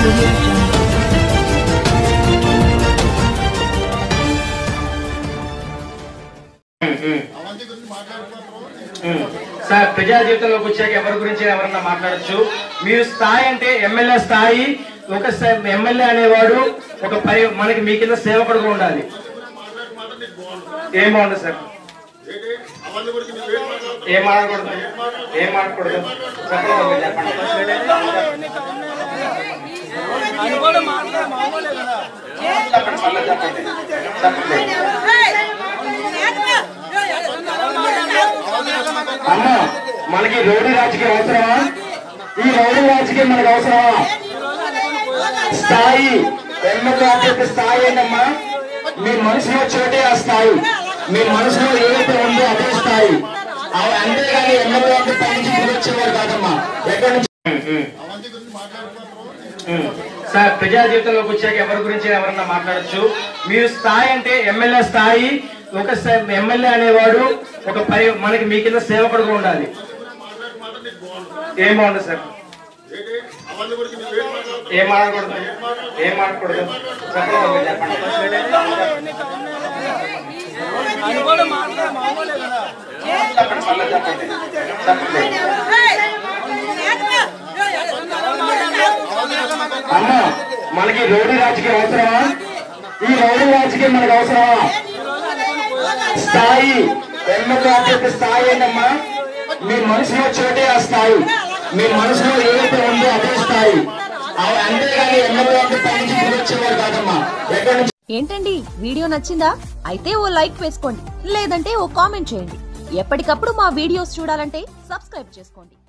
audio jungle. ఉమ్. Sir ప్రజా జీవితంలోకి వచ్చాక ఎవరి గురించి ఎవరన్నా మాట్లాడచ్చు మీరు స్థాయి అంటే ఎమ్మెల్యే స్థాయి ఒక ఎమ్మెల్యే అనేవాడు ఒక పరి మనకి మీ కింద సేవకుడుగా ఉండాలి ఏం బాగుంటుంది సార్ ఏం మాట్లాడకూడదు ఏం మాట్లాడకూడదు చెప్పండి మీరు చెప్పండి చెప్పండి మళ్ళీ చెప్పండి చెప్పండి అమ్మ మనకి రౌడీ రాజకీయం అవసరమా ఈ రౌడీ రాజకీయం మనకు అవసరమా స్థాయి ఎమ్మెల్యే అభ్యర్థి స్థాయి ఏంటమ్మా మీ మనసులో చోటే ఆ స్థాయి మీ మనసులో ఏదైతే ఉందో అదే స్థాయి ఆ- అంతేగాని ఎమ్మెల్యే అంటే పై నుంచి దిగి వచ్చేవారు కాదమ్మా ఎక్కడి నుంచి ఉమ్. సార్ ప్రజా జీవితంలోకి వచ్చాక ఎవరి గురించి ఎవరన్నా మాట్లాడచ్చు మీరు స్థాయి అంటే ఎమ్మెల్యే స్థాయి ఒక ఎమ్మెల్యే అనేవాడు ఒక పరి మనకి మీ కింద సేవకుడుగా ఉండాలి ఏం బాగుంటుంది సార్ ఏం మాట్లాడకూడదు ఏం మాట్లాడకూడదు చెప్పండి మీరు చెప్పండి చెప్పండి మళ్ళీ చెప్పండి చెప్పండి అమ్మ మనకి రౌడీ రాజకీయం అవసరమా ఈ రౌడీ రాజకీయం మనకు అవసరమా స్థాయి ఎమ్మెల్యే అభ్యర్థి స్థాయి ఏంటమ్మా మీ మనసులో చోటే ఆ స్థాయి మీ మనసులో ఏదైతే ఉందో అదే స్థాయి ఆ- అంతేగాని ఎమ్మెల్యే అంటే పై నుంచి దిగి వచ్చేవారు కాదమ్మా ఎక్కడి నుంచి ఏంటండి వీడియో నచ్చిందా అయితే ఓ లైక్ వేసుకోండి లేదంటే ఓ కామెంట్ చేయండి ఎప్పటికప్పుడు మా వీడియోస్ చూడాలంటే సబ్స్క్రైబ్ చేసుకోండి